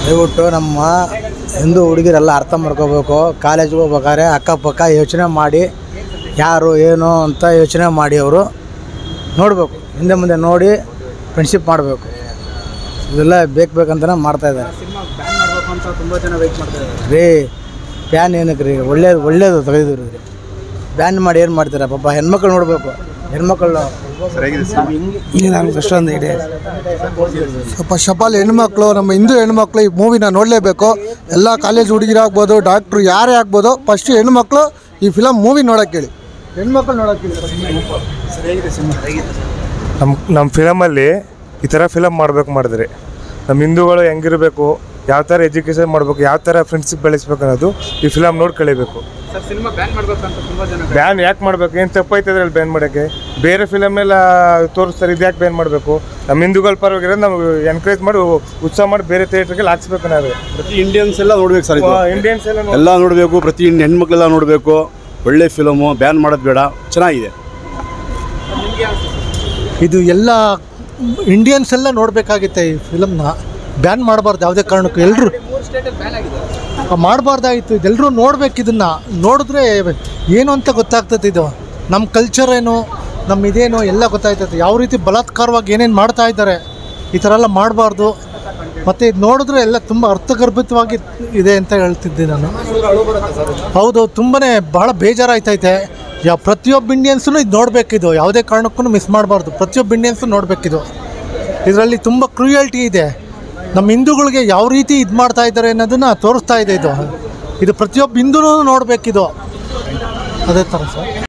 ದಯವಿಟ್ಟು ನಮ್ಮ ಹಿಂದೂ ಹುಡುಗಿರೆಲ್ಲ ಅರ್ಥ ಮಾಡ್ಕೋಬೇಕು ಕಾಲೇಜ್ಗೆ ಹೋಗ್ಬೇಕಾದ್ರೆ ಅಕ್ಕಪಕ್ಕ ಯೋಚನೆ ಮಾಡಿ ಯಾರು ಏನು ಅಂತ ಯೋಚನೆ ಮಾಡಿ ಅವರು ನೋಡಬೇಕು ಹಿಂದೆ ಮುಂದೆ ನೋಡಿ ಫ್ರೆಂಡ್ಶಿಪ್ ಮಾಡಬೇಕು ಇದೆಲ್ಲ ಬೇಕು ಬೇಕಂತಲೇ ಮಾಡ್ತಾಯಿದ್ದಾರೆ ಸಿನಿಮಾ ಬ್ಯಾನ್ ಮಾಡಬೇಕು ಅಂತ ತುಂಬ ಜನ ವೆಯ್ಟ್ ಮಾಡ್ತಾ ಇದ್ದಾರೆ ರೀ ಬ್ಯಾನ್ ಏನಕ್ಕೆ ರೀ ಒಳ್ಳೇದು ಒಳ್ಳೇದು ತೆಗೆದಿದ್ರು ರೀ ಬ್ಯಾನ್ ಮಾಡಿ ಏನು ಮಾಡ್ತೀರಾ ಪಾಪ ಹೆಣ್ಮಕ್ಳು ನೋಡಬೇಕು ಹೆಣ್ಮಕ್ಳು ನಾನು ಅಷ್ಟೊಂದು ಇದೆ ಸ್ವಲ್ಪ ಶಪಾಲ್ ಹೆಣ್ಮಕ್ಳು ನಮ್ಮ ಹಿಂದೂ ಹೆಣ್ಮಕ್ಳು ಈ ಮೂವಿನ ನೋಡಲೇಬೇಕು ಎಲ್ಲ ಕಾಲೇಜ್ ಹುಡುಗಿರಾಗ್ಬೋದು ಡಾಕ್ಟ್ರು ಯಾರೇ ಆಗ್ಬೋದು ಫಸ್ಟ್ ಹೆಣ್ಮಕ್ಳು ಈ ಫಿಲಮ್ ಮೂವಿ ನೋಡೋಕೆ ಹೇಳಿ ಹೆಣ್ಮಕ್ಳು ನೋಡೋಕೆ ಹೇಳಿ ನಮ್ಮ ನಮ್ಮ ಫಿಲಮಲ್ಲಿ ಈ ಥರ ಫಿಲಮ್ ಮಾಡ್ಬೇಕು ಮಾಡಿದ್ರೆ ನಮ್ಮ ಹಿಂದೂಗಳು ಹೆಂಗಿರಬೇಕು ಯಾವ ಥರ ಎಜುಕೇಷನ್ ಮಾಡಬೇಕು ಯಾವ ಥರ ಫ್ರೆಂಡ್ಶಿಪ್ ಬೆಳೆಸ್ಬೇಕು ಅನ್ನೋದು ಈ ಫಿಲಮ್ ನೋಡಿ ಕಳಿಬೇಕು ಸರ್ ಸಿನಿಮಾ ಬ್ಯಾನ್ ಮಾಡಬೇಕು ಅಂತ ತುಂಬ ಜನ ಬ್ಯಾನ್ ಯಾಕೆ ಮಾಡ್ಬೇಕು ಏನು ತಪ್ಪೈತೆ ಅದ್ರಲ್ಲಿ ಬ್ಯಾನ್ ಮಾಡೋಕ್ಕೆ ಬೇರೆ ಫಿಲಮ್ ಎಲ್ಲ ತೋರಿಸ್ತಾರೆ ಇದು ಯಾಕೆ ಬ್ಯಾನ್ ಮಾಡಬೇಕು ನಮ್ಮ ಹಿಂದೂಗಳ ಪರವಾಗಿರೋದು ನಾವು ಎನ್ಕರೇಜ್ ಮಾಡಿ ಉತ್ಸಾಹ ಮಾಡಿ ಬೇರೆ ಥಿಯೇಟ್ರಿಗೆ ಹಾಕ್ಸ್ಬೇಕು ನಾವು ಪ್ರತಿ ಇಂಡಿಯನ್ಸ್ ಎಲ್ಲ ನೋಡ್ಬೇಕು ಸರ್ ಇದು ಇಂಡಿಯನ್ಸ್ ಎಲ್ಲ ನೋಡಿ ಎಲ್ಲ ನೋಡಬೇಕು ಪ್ರತಿ ಹೆಣ್ಮಕ್ಳೆಲ್ಲ ನೋಡಬೇಕು ಒಳ್ಳೆ ಫಿಲಮು ಬ್ಯಾನ್ ಮಾಡೋದು ಬೇಡ ಚೆನ್ನಾಗಿದೆ ಇದು ಎಲ್ಲ ಇಂಡಿಯನ್ಸ್ ಎಲ್ಲ ನೋಡಬೇಕಾಗಿತ್ತೆ ಈ ಫಿಲಮ್ನ ಬ್ಯಾನ್ ಮಾಡಬಾರ್ದು ಯಾವುದೇ ಕಾರಣಕ್ಕೂ ಎಲ್ಲರೂ ಮೂರು ಸ್ಟೇಟಲ್ಲಿ ಬ್ಯಾನ್ ಆಗಿದೆ ಮಾಡಬಾರ್ದಾಗಿತ್ತು ಇದೆಲ್ಲರೂ ನೋಡ್ಬೇಕು ಇದನ್ನು ನೋಡಿದ್ರೆ ಏನು ಅಂತ ಗೊತ್ತಾಗ್ತದೆ ಇದು ನಮ್ಮ ಕಲ್ಚರ್ ಏನು ನಮ್ಮ ಇದೇನು ಎಲ್ಲ ಗೊತ್ತಾಗ್ತದೆ ಯಾವ ರೀತಿ ಬಲಾತ್ಕಾರವಾಗಿ ಏನೇನು ಮಾಡ್ತಾ ಇದ್ದಾರೆ ಈ ಥರ ಎಲ್ಲ ಮಾಡಬಾರ್ದು ಮತ್ತು ಇದು ನೋಡಿದ್ರೆ ಎಲ್ಲ ತುಂಬ ಅರ್ಥಗರ್ಭಿತವಾಗಿ ಇದೆ ಅಂತ ಹೇಳ್ತಿದ್ದೆ ನಾನು ಹೌದು ತುಂಬಾ ಬಹಳ ಬೇಜಾರಾಯ್ತೈತೆ ಯಾವ ಪ್ರತಿಯೊಬ್ಬ ಇಂಡಿಯನ್ಸೂ ಇದು ನೋಡಬೇಕಿದು ಯಾವುದೇ ಕಾರಣಕ್ಕೂ ಮಿಸ್ ಮಾಡಬಾರ್ದು ಪ್ರತಿಯೊಬ್ಬ ಇಂಡಿಯನ್ಸು ನೋಡಬೇಕಿದು ಇದರಲ್ಲಿ ತುಂಬ ಕ್ರೂಯಲ್ಟಿ ಇದೆ ನಮ್ಮ ಹಿಂದೂಗಳಿಗೆ ಯಾವ ರೀತಿ ಇದು ಮಾಡ್ತಾ ಇದ್ದಾರೆ ಅನ್ನೋದನ್ನು ತೋರಿಸ್ತಾ ಇದೆ ಇದು ಇದು ಪ್ರತಿಯೊಬ್ಬ ಹಿಂದೂ ನೋಡಬೇಕಿದು ಅದೇ ಥರ ಸರ್